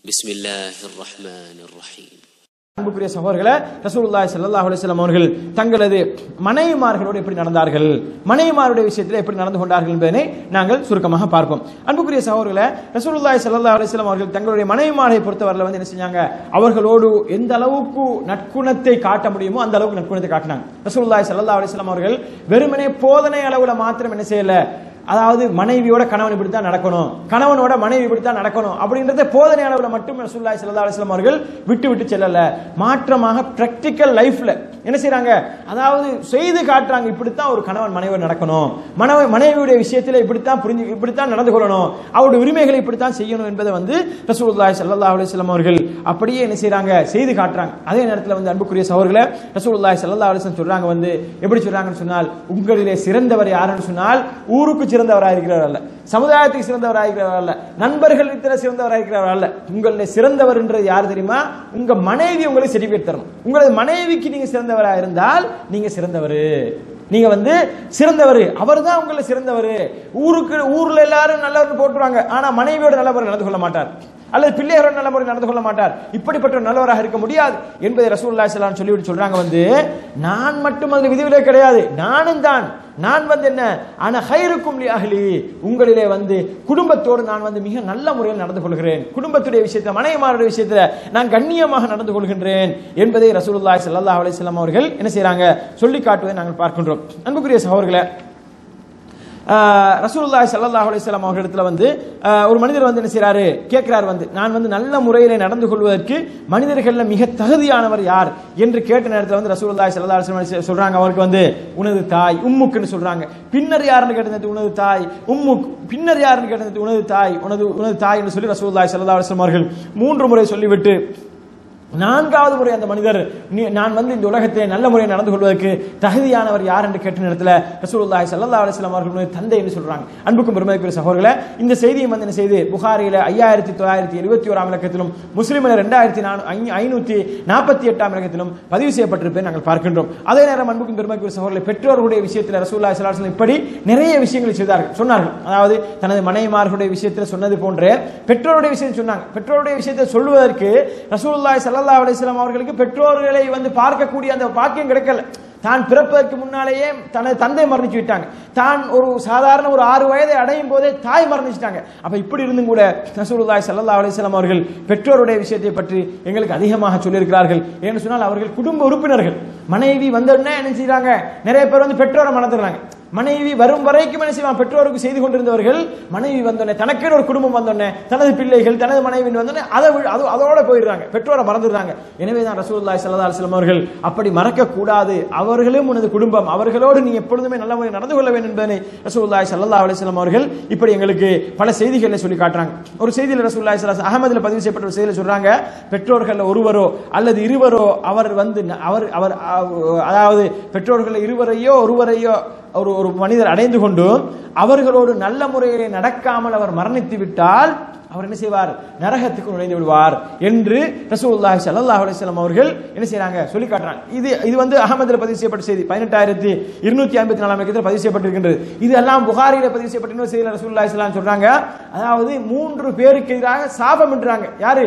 بسم الله الرحمن الرحيم அன்புக்குரிய சகோதரர்களே ரசூலுல்லாஹி ஸல்லல்லாஹு அலைஹி வஸல்லம் அவர்கள் தங்களது மனைவிமார்களோடு எப்படி நடந்தார்கள் மனைவிமாருடைய விஷயத்தில் எப்படி நடந்து கொண்டார்கள் என்பதனை நாங்கள் சுருக்கமாக பார்ப்போம் அன்புக்குரிய சகோதரர்களே ரசூலுல்லாஹி ஸல்லல்லாஹு அலைஹி வஸல்லம் அவர்கள் தங்களுடைய மனைவிமாரை பொறுத்தவரையில் வந்து என்ன செஞ்சாங்க அவர்களோடு எந்த அளவுக்கு நற்குணத்தை காட்ட முடியுமோ அந்த அளவுக்கு நற்குணத்தை காட்டினாங்க ரசூலுல்லாஹி ஸல்லல்லாஹு அலைஹி வஸல்லம் அவர்கள் வெறுமனே போதனை அளவுல மாத்திரம் என்ன செய்யல அதாவது மனைவியோட கணவன் இப்படி தான் நடக்கணும் கணவனோட மனைவி இப்படி தான் நடக்கணும் அப்படின்றத போதனை அளவில் மட்டும் ரசூலுல்லாஹி ஸல்லல்லாஹு அலைஹி வஸல்லம் அவர்கள் விட்டு விட்டு செல்லல மாற்றமாக பிராக்டிக்கல் லைஃப்ல என்ன செய்றாங்க அதாவது செய்து காட்டுறாங்க இப்படித்தான் ஒரு கணவன் மனைவி நடக்கணும் மனைவி மனைவியுடைய விஷயத்தில் இப்படித்தான் புரிஞ்சு இப்படித்தான் நடந்து கொள்ளணும் அவருடைய உரிமைகளை இப்படித்தான் செய்யணும் என்பதை வந்து ரசூலுல்லாஹி ஸல்லல்லாஹு அலைஹி வஸல்லம் அவர்கள் அப்படியே என்ன செய்றாங்க செய்து காட்டுறாங்க அதே நேரத்தில் வந்து அன்புக்குரிய சகோதரர்களே ரசூலுல்லாஹி ஸல்லல்லாஹு அலைஹி வஸல்லம் சொல்றாங்க வந்து எப்படி சொல்றாங்கன்னு சொன்னால் உங்களிலே சிறந்தவர் யாருன்னு சொன்னால் ஊருக்கு சிறந்தவராக இருக்கிறவர் அல்ல சமுதாயத்துக்கு சிறந்தவராக இருக்கிறவர் அல்ல நண்பர்களுக்கு சிறந்தவராக இருக்கிறவர் அல்ல உங்களில் சிறந்தவர் என்றது யார் தெரியுமா உங்க மனைவி உங்களுக்கு சர்டிபிகேட் தரணும் உங்களது மனைவிக்கு நீங்க சிறந்தவராக இருந்தால் நீங்க சிறந்தவர் நீங்க வந்து சிறந்தவர் அவர் தான் உங்களை சிறந்தவர் ஊருக்கு ஊர்ல எல்லாரும் நல்லவர் போட்டுருவாங்க ஆனா மனைவியோட நல்லவர் நடந்து கொள்ள மாட்டார் அல்லது பிள்ளையரோட நல்ல முறை நடந்து கொள்ள மாட்டார் இப்படிப்பட்ட ஒரு நல்லவராக இருக்க முடியாது என்பதை ரசூலுல்லாஹி ஸல்லல்லாஹு அலைஹி சொல்லிவிட்டு சொல்றாங்க வந்து நான் மட்டும் அதில் விதிவிலக்கு கிடையாது நானும் தான் நான் வந்து என்ன ஆனா ஹைருக்கும் லி அஹ்லி உங்களிலே வந்து குடும்பத்தோடு நான் வந்து மிக நல்ல முறையில் நடந்து கொள்கிறேன் குடும்பத்துடைய விஷயத்தில் மனைவிமாருடைய விஷயத்தில் நான் கண்ணியமாக நடந்து கொள்கின்றேன் என்பதை ரசூலுல்லாஹி ஸல்லல்லாஹு அலைஹி வஸல்லம் அவர்கள் என்ன செய்றாங்க சொல்லி காட்டுவதை நாங்கள் பார்க்கின்றோம் அன்புக்குரிய சகோதரர்களே ஆஹ் ரசூலுல்லாஹி ஸல்லல்லாஹு அலைஹி வஸல்லம் அவர்களிடத்துல வந்து ஆஹ் ஒரு மனிதர் வந்து என்ன செய்றாரு கேட்கிறார் வந்து நான் வந்து நல்ல முறையில் நடந்து கொள்வதற்கு மனிதர்கள்ல மிக தகுதியானவர் யார் என்று கேட்ட நேரத்தில் வந்து ரசூலுல்லாஹி ஸல்லல்லாஹு அலைஹி வஸல்லம் சொல்றாங்க அவருக்கு வந்து உனது தாய் உம்முக்குன்னு சொல்றாங்க பின்னர் யாருன்னு கேட்டது உனது தாய் உம்முக் பின்னர் யாருன்னு கேட்டது உனது தாய் உனது உனது தாய் என்று சொல்லி ரசூலுல்லாஹி ஸல்லல்லாஹு அலைஹி வஸல்லம் அவர்கள் மூன்று முறை சொல்லிவிட்டு நான்காவது முறை அந்த மனிதர் நீ- நான் வந்து இந்த உலகத்திலே நல்ல முறையில் நடந்து கொள்வதற்கு தகுதியானவர் யார் என்று கேட்ட நேரத்தில் ரசூலுல்லாஹி ஸல்லல்லாஹு அலைஹி வஸல்லம் அவர்கள் தந்தை என்று சொல்றாங்க அன்புக்கும் பெருமைக்குரிய சகோதரர்களே இந்த செய்தியை வந்து என்ன செய்து புகாரில ஐயாயிரத்தி தொள்ளாயிரத்தி எழுபத்தி ஓராம் இலக்கத்திலும் முஸ்லிமில் ரெண்டாயிரத்தி ஐநூத்தி நாற்பத்தி எட்டாம் இலக்கத்திலும் பதிவு செய்யப்பட்டிருப்பதை நாங்கள் பார்க்கின்றோம் அதே நேரம் அன்புக்கும் பெருமைக்குரிய சகோதரர்களே பெற்றோர்களுடைய விஷயத்தில் ரசூலுல்லாஹி ஸல்லல்லாஹு அலைஹி வஸல்லம் இப்படி நிறைய விஷயங்களை செய்தார்கள் சொன்னார்கள் அதாவது தனது மனைவிமார்களுடைய விஷயத்தில் சொன்னது போன்ற பெற்றோருடைய விஷயத்தை சொன்னாங்க பெற்றோருடைய விஷயத்தை சொல்லுவதற்கு ரசூலுல்லாஹி ஸல்லல்லாஹு அலைஹி வஸல்லம் அவர்களுக்கு பெற்றோர்களை வந்து பார்க்கக்கூடிய அந்த பாக்கியம் கிடைக்கல தான் பிறப்பதற்கு முன்னாலேயே தனது தந்தை மரணிச்சு விட்டாங்க தான் ஒரு சாதாரண ஒரு ஆறு வயதை அடையும் போதே தாய் மரணிச்சிட்டாங்க அப்ப இப்படி இருந்தும் கூட ரசூலுல்லாஹி ஸல்லல்லாஹு அலைஹி வஸல்லம் அவர்கள் பெற்றோருடைய விஷயத்தை பற்றி எங்களுக்கு அதிகமாக சொல்லியிருக்கிறார்கள் ஏன்னு சொன்னால் அவர்கள் குடும்ப உறுப்பினர்கள் மனைவி வந்தோடனே என்ன செய்றாங்க நிறைய பேர் வந்து பெற்றோரை மறந்துடுறாங்க மனைவி வரும் வரைக்கும் என்ன செய்வான் பெற்றோருக்கு செய்து கொண்டிருந்தவர்கள் மனைவி வந்தோடனே தனக்கேன்னு ஒரு குடும்பம் வந்தோடனே தனது பிள்ளைகள் தனது மனைவி வந்தோடனே அதை வி- அது அதோட போயிடுறாங்க பெற்றோரை மறந்துடுறாங்க எனவே தான் ரசூலுல்லாஹி ஸல்லல்லாஹு அலைஹி வஸல்லம் அவர்கள் அப்படி மறக்க கூடாது அவர்களும் உனது குடும்பம் அவர்களோடு நீ எப்பொழுதுமே நல்ல முறையில் நடந்து கொள்ள வேண்டும் என்பதனை ரசூலுல்லாஹி ஸல்லல்லாஹு அலைஹி வஸல்லம் அவர்கள் இப்படி எங்களுக்கு பல செய்திகளை சொல்லி காட்டுறாங்க ஒரு செய்தியில் ரசூலுல்லாஹி ஸல்லல்லாஹு அலைஹி அகமதுல பதிவு செய்யப்பட்ட ஒரு செய்தியில் சொல்றாங்க பெற்றோர்கள் ஒருவரோ அல்லது இருவரோ அவர் வந்து ந- அவர் அவர் அ- அதாவது பெற்றோர்கள் இருவரையோ ஒருவரையோ ஒரு ஒரு மனிதர் அடைந்து கொண்டு அவர்களோடு நல்ல முறையிலே நடக்காமல் அவர் மரணித்து விட்டால் அவர் என்ன செய்வார் நரகத்துக்கு நுழைந்து விடுவார் என்று ரசூலுல்லாஹி ஸல்லல்லாஹு அலைஹி வஸல்லம் அவர்கள் என்ன செய்றாங்க சொல்லி காட்டுறாங்க இது இது வந்து அகமதுல பதிவு செய்யப்பட்ட செய்தி பதினெட்டாயிரத்தி இருநூத்தி ஐம்பத்தி நாலாம் இலக்கத்தில் பதிவு செய்யப்பட்டிருக்கின்றது இது எல்லாம் புகாரில பதிவு செய்யப்பட்ட இன்னொரு செய்தியில் ரசூலுல்லாஹி ஸல்லல்லாஹு அலைஹி வஸல்லம் சொல்றாங்க அதாவது மூன்று பேருக்கு எதிராக சாபம் என்றாங்க யாரு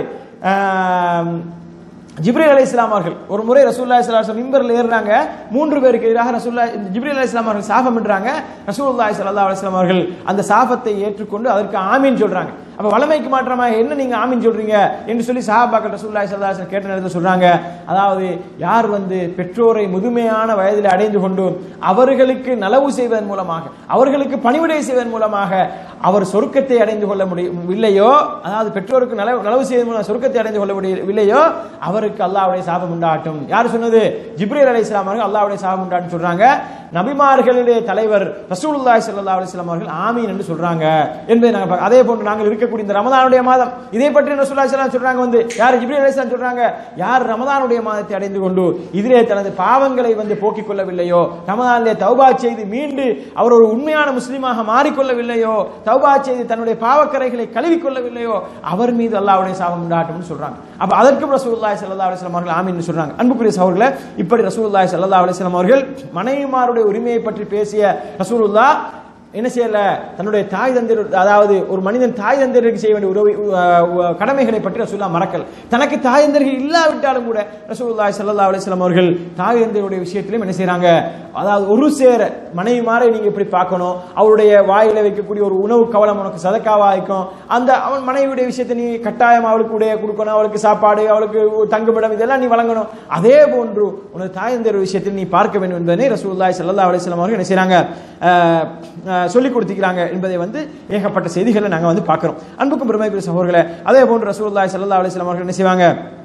ஆம், ஜிப்ரீல் அலை இஸ்லாம் அவர்கள் ஒரு முறை ரசூல்லா இஸ்லாம் மிம்பரில் ஏறுறாங்க மூன்று பேருக்கு எதிராக ரசூல்லா ஜிப்ரீல் அலை இஸ்லாம் அவர்கள் சாபம் என்றாங்க ரசூலுல்லாஹி ஸல்லல்லாஹு அலைஹி வஸல்லம் அவர்கள் அந்த சாபத்தை ஏற்றுக்கொண்டு அதற்கு ஆமீன் சொல்றாங்க அப்ப வளமைக்கு மாற்றமாக என்ன நீங்க ஆமீன் சொல்றீங்க என்று சொல்லி சஹாபாக்கள் ரசூலுல்லாஹி ஸல்லல்லாஹு அலைஹி வஸல்லம் கேட்ட நேரத்தில் சொல்றாங்க அதாவது யார் வந்து பெற்றோரை முதுமையான வயதில் அடைந்து கொண்டு அவர்களுக்கு நலவு செய்வதன் மூலமாக அவர்களுக்கு பணிவிடை செய்வதன் மூலமாக அவர் சொர்க்கத்தை அடைந்து கொள்ள முடியவில்லையோ அதாவது பெற்றோருக்கு நலவு நலவு செய்வதன் மூலம் சொர்க்கத்தை அடைந்து கொள்ள முடியவில்லையோ அவருக்கு அல்லாஹ்வுடைய சாபம் உண்டாகட்டும் யார் சொன்னது ஜிப்ரீல் அலைஹிஸ்ஸலாம் அவர்கள் அல்லாஹ்வுடைய சாபம் உண்டாட்டும் சொல்றாங்க நபிமார்களுடைய தலைவர் ரசூலுல்லாஹி ஸல்லல்லாஹு அலைஹி வஸல்லம் அவர்கள் ஆமீன் என்று சொல்றாங்க என்பதை நாங்கள் பார்க்க- அதே போன்று நாங்கள் இருக்கக்கூடிய இந்த ரமதானுடைய மாதம் இதை பற்றி ரசூலுல்லாஹி ஸல்லல்லாஹு அலைஹி சொல்றாங்க வந்து யார் ஜிப்ரீல் அலைஹிஸ்ஸலாம் சொல்றாங்க யார் ரமதானுடைய மாதத்தை அடைந்து கொண்டு இதிலே தனது பாவங்களை வந்து போக்கிக் கொள்ளவில்லையோ ரமதானிலே தௌபா செய்து மீண்டு அவர் ஒரு உண்மையான முஸ்லீமாக மாறிக்கொள்ளவில்லையோ தௌபா செய்து தன்னுடைய பாவக்கரைகளை கழுவிக் கொள்ளவில்லையோ அவர் மீது அல்லாஹ்வுடைய சாபம் உண்டாகட்டும்னு சொல்றாங்க அப்ப அதற்கும் ரசூலுல்லாஹி ஸல்லல்லாஹு அலைஹி வஸல்லம் அவர்கள் ஆமீன் சொல்றாங்க அன்புக்குரிய சகோதரர்களே இப்படி ரசூலுல்லாஹி ஸல்லல்லாஹு அலைஹி வஸல்லம் அவர்கள் மனைவிமாருடைய உரிமையை பற்றி பேசிய ரசூலுல்லாஹ் என்ன செய்யல தன்னுடைய தாய் தந்தையர் அதாவது ஒரு மனிதன் தாய் தந்தையருக்கு செய்ய வேண்டிய உறவு அஹ், உ- கடமைகளை பற்றி ரசூல்லா மறக்கல் தனக்கு தாய் தந்தையர்கள் இல்லாவிட்டாலும் கூட ரசூலுல்லாஹி ஸல்லல்லாஹு அலைஹி வஸல்லம் அவர்கள் தாய் தந்தையருடைய விஷயத்திலும் என்ன செய்றாங்க அதாவது ஒரு சேர மனைவி மாறை நீங்க இப்படி பார்க்கணும் அவருடைய வாயில வைக்கக்கூடிய ஒரு உணவு கவலம் உனக்கு சதக்காவா இருக்கும் அந்த அவன் மனைவியுடைய விஷயத்தை நீ கட்டாயம் அவளுக்கு உடைய கொடுக்கணும் அவளுக்கு சாப்பாடு அவளுக்கு தங்குமிடம் இதெல்லாம் நீ வழங்கணும் அதே போன்று உனது தாய் தந்தையர் விஷயத்தில் நீ பார்க்க வேண்டும் என்பதனை ரசூலுல்லாஹி ஸல்லல்லாஹு அலைஹி வஸல்லம் அவர்கள் என்ன செய்றாங்க அஹ், அஹ், சொல்லிக் கொடுத்துக்கிறாங்க என்பதை வந்து ஏகப்பட்ட செய்திகளை நாங்க வந்து பார்க்கிறோம் அன்புக்கும் பெருமைக்குரிய சகோதரர்களே அதே போன்று ரசூலுல்லாஹி ஸல்லல்லாஹு அலைஹி வஸல்லம் அவர்கள் என்ன செய்வாங்க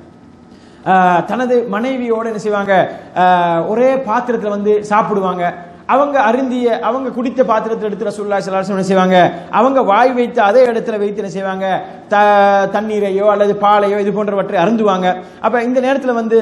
ஆஹ் தனது மனைவியோட என்ன செய்வாங்க ஆஹ் ஒரே பாத்திரத்துல வந்து சாப்பிடுவாங்க அவங்க அருந்திய அவங்க குடித்த பாத்திரத்தை எடுத்து ரசூலுல்லாஹி ஸல்லல்லாஹு அலைஹி வஸல்லம் என்ன செய்வாங்க அவங்க வாய் வைத்து அதே இடத்துல வைத்து என்ன செய்வாங்க த தண்ணீரையோ அல்லது பாலையோ இது போன்றவற்றை அருந்துவாங்க அப்ப இந்த நேரத்துல வந்து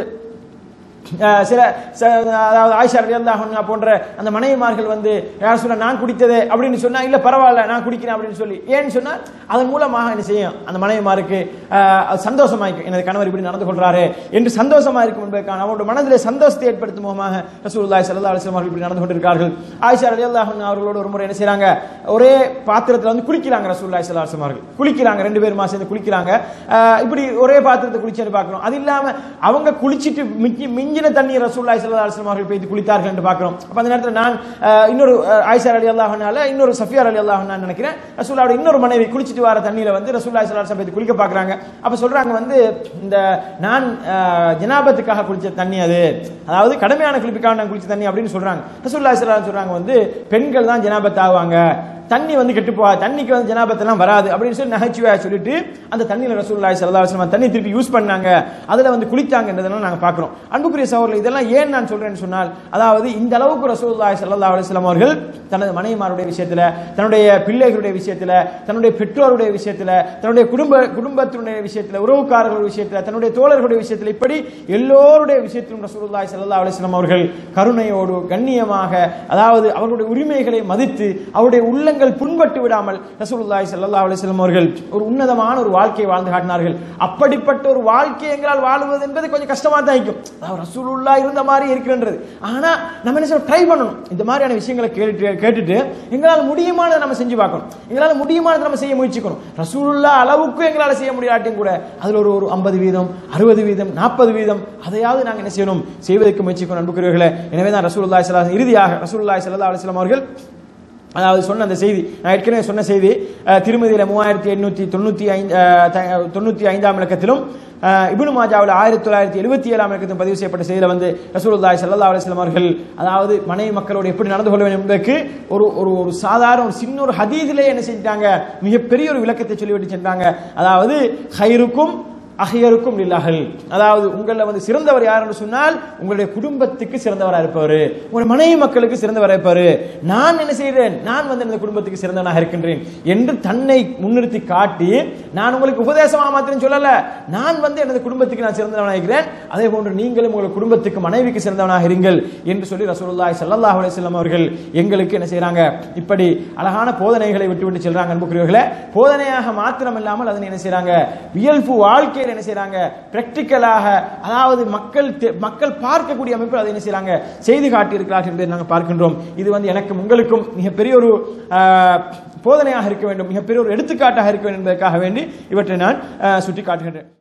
அஹ் சில ச- அதாவது ஆயிஷா ரலியல்லாஹு அன்ஹா போன்ற அந்த மனைவிமார்கள் வந்து யார் சொன்னா நான் குடித்ததே அப்படின்னு சொன்னா இல்ல பரவாயில்ல நான் குடிக்கிறேன் அப்படின்னு சொல்லி ஏன்னு சொன்னா அதன் மூலமாக என்ன செய்யும் அந்த மனைவிமாருக்கு அஹ், அது சந்தோஷமா இருக்கும் எனது கணவர் இப்படி நடந்து கொள்றாரு என்று சந்தோஷமா இருக்கும் என்பதற்கான அவருடைய மனதிலே சந்தோஷத்தை ஏற்படுத்தும் முகமாக ரசூலுல்லாஹி ஸல்லல்லாஹு அலைஹி வஸல்லம் அவர்கள் இப்படி நடந்து கொண்டிருக்கார்கள் ஆயிஷா ரலியல்லாஹு அன்ஹா அவர்களோடு ஒரு முறை என்ன செய்றாங்க ஒரே பாத்திரத்துல வந்து குளிக்கிறாங்க ரசூலுல்லாஹி ஸல்லல்லாஹு அலைஹி வஸல்லம் அவர்கள் குளிக்கிறாங்க ரெண்டு பேருமா சேர்ந்து குளிக்கிறாங்க அஹ், இப்படி ஒரே பாத்திரத்தை குளிச்சு பார்க்கிறோம் அது இல்லாம அவங்க குளிச்சிட்டு மிஞ்சி மிஞ்சின தண்ணி ரசூலுல்லாஹி ஸல்லல்லாஹு அலைஹி வஸல்லம் அவர்கள் போய் குளித்தார்கள் என்று பார்க்கிறோம் அப்ப அந்த நேரத்தில் நான் அஹ், இன்னொரு அஹ், ஆயிஷா ரலியல்லாஹு அன்ஹால இன்னொரு சஃபியா ரலியல்லாஹு அன்ஹா நினைக்கிறேன் ரசூலுல்லாஹோட இன்னொரு மனைவி குளிச்சிட்டு வர தண்ணியில வந்து ரசூலுல்லாஹி ஸல்லல்லாஹு அலைஹி வஸல்லம் போய் குளிக்க பார்க்கறாங்க அப்ப சொல்றாங்க வந்து இந்த நான் அஹ், ஜனாபத்துக்காக குளிச்ச தண்ணி அது அதாவது கடுமையான குளிப்புக்காக நான் குளிச்ச தண்ணி அப்படின்னு சொல்றாங்க ரசூலுல்லாஹி ஸல்லல்லாஹு அலைஹி வஸல்லம் சொல்றாங்க வந்து பெண்கள் தான் ஜனாபத் ஆவாங்க தண்ணி வந்து கெட்டு போகாது தண்ணிக்கு வந்து ஜனாபத்தெல்லாம் வராது அப்படின்னு சொல்லி நகைச்சுவையா சொல்லிட்டு அந்த தண்ணியில ரசூலுல்லாஹி ஸல்லல்லாஹு அலைஹி வஸல்லம் தண்ணி திருப்பி யூஸ் பண்ணாங்க அதுல வந்து குளித்தாங்கன்றதெல்லாம் நாங்க பார்க்கிறோம் அன்புக்குரிய சகோதரர்கள் இதெல்லாம் ஏன் நான் சொல்றேன்னு சொன்னால் அதாவது இந்த அளவுக்கு ரசூலுல்லாஹி ஸல்லல்லாஹு அலைஹி வஸல்லம் அவர்கள் தனது மனைவிமாருடைய விஷயத்துல தன்னுடைய பிள்ளைகளுடைய விஷயத்துல தன்னுடைய பெற்றோருடைய விஷயத்துல தன்னுடைய குடும்ப குடும்பத்தினுடைய விஷயத்துல உறவுக்காரர்களுடைய விஷயத்துல தன்னுடைய தோழர்களுடைய விஷயத்துல இப்படி எல்லோருடைய விஷயத்திலும் ரசூலுல்லாஹி ஸல்லல்லாஹு அலைஹி வஸல்லம் அவர்கள் கருணையோடு கண்ணியமாக அதாவது அவர்களுடைய உரிமைகளை மதித்து அவருடைய உள்ளங்கள் புண்பட்டு விடாமல் ரசூலுல்லாஹி ஸல்லல்லாஹு அலைஹி வஸல்லம் அவர்கள் ஒரு உன்னதமான ஒரு வாழ்க்கையை வாழ்ந்து காட்டினார்கள் அப்படிப்பட்ட ஒரு வாழ்க்கை எங்களால் வாழுவது என்பது கொஞ்சம் கஷ்டமா தான் இருக்கும் அதாவது ரசூலுல்லாஹ் இருந்த மாதிரி இருக்கின்றது ஆனா நம்ம என்ன செய்யணும் ட்ரை பண்ணணும் இந்த மாதிரியான விஷயங்களை கேட்டு கேட்டுட்டு எங்களால் முடியுமானதை நம்ம செஞ்சு பார்க்கணும் எங்களால் முடியுமானதை நம்ம செய்ய முயற்சிக்கணும் ரசூலுல்லாஹ் அளவுக்கு எங்களால் செய்ய முடியாட்டியும் கூட அதுல ஒரு ஒரு ஐம்பது வீதம் அறுபது வீதம் நாற்பது வீதம் அதையாவது நாங்கள் என்ன செய்யணும் செய்வதற்கு முயற்சிக்கணும் அன்புக்குரியவர்களே எனவே தான் ரசூலுல்லாஹி ஸல்லல்லாஹு அலைஹி வஸல்லம் இறுதியாக ரசூலுல்லாஹி ஸல்லல்லாஹு அலைஹி வஸல்லம் அவர்கள் அதாவது சொன்ன அந்த செய்தி நான் ஏற்கனவே சொன்ன செய்தி அஹ், திருமதியில மூவாயிரத்தி எண்ணூத்தி தொண்ணூத்தி ஐந்து அஹ், த- தொண்ணூத்தி ஐந்தாம் இலக்கத்திலும் அஹ், இப்னு மாஜாவில் ஆயிரத்தி தொள்ளாயிரத்தி எழுபத்தி ஏழாம் இலக்கத்திலும் பதிவு செய்யப்பட்ட செய்தியில வந்து ரசூலுல்லாஹி ஸல்லல்லாஹு அலைஹி வஸல்லம் அவர்கள் அதாவது மனைவி மக்களோடு எப்படி நடந்து கொள்ள வேண்டும் என்பதற்கு ஒரு ஒரு ஒரு சாதாரண ஒரு சின்ன ஒரு ஹதீதிலே என்ன செஞ்சிட்டாங்க மிகப்பெரிய ஒரு விளக்கத்தை சொல்லிவிட்டு சென்றாங்க அதாவது ஹைருக்கும் அஹியருக்கும் லில்லாஹல் அதாவது உங்களில் வந்து சிறந்தவர் யார் என்று சொன்னால் உங்களுடைய குடும்பத்துக்கு சிறந்தவராக இருப்பவர் உங்களுடைய மனைவி மக்களுக்கு சிறந்தவராக இருப்பார் நான் என்ன செய்கிறேன் நான் வந்து எனது குடும்பத்துக்கு சிறந்தவனாக இருக்கின்றேன் என்று தன்னை முன்னிறுத்தி காட்டி நான் உங்களுக்கு உபதேசமாக மாத்திரம் சொல்லல நான் வந்து எனது குடும்பத்துக்கு நான் சிறந்தவனாக இருக்கிறேன் அதே போன்று நீங்களும் உங்கள் குடும்பத்துக்கு மனைவிக்கு சிறந்தவனாக இருங்கள் என்று சொல்லி ரசூலுல்லாஹி ஸல்லல்லாஹு அலைஹி வஸல்லம் அவர்கள் எங்களுக்கு என்ன செய்றாங்க இப்படி அழகான போதனைகளை விட்டு விட்டு செல்றாங்க அன்புக்குரியவர்களே போதனையாக மாத்திரம் இல்லாமல் அதனை என்ன செய்றாங்க இயல்பு வாழ்க்கையில் என்ன செய்றாங்க பிராக்டிக்கலாக அதாவது மக்கள் தெ- மக்கள் பார்க்கக்கூடிய அமைப்பில் அதை என்ன செய்றாங்க செய்து காட்டியிருக்கிறார்கள் என்பதை நாங்கள் பார்க்கின்றோம் இது வந்து எனக்கும் உங்களுக்கும் மிகப்பெரிய ஒரு ஆஹ், போதனையாக இருக்க வேண்டும் மிகப்பெரிய ஒரு எடுத்துக்காட்டாக இருக்க வேண்டும் என்பதற்காக வேண்டி இவற்றை நான் ஆஹ், சுட்டி காட்டுகின்றேன்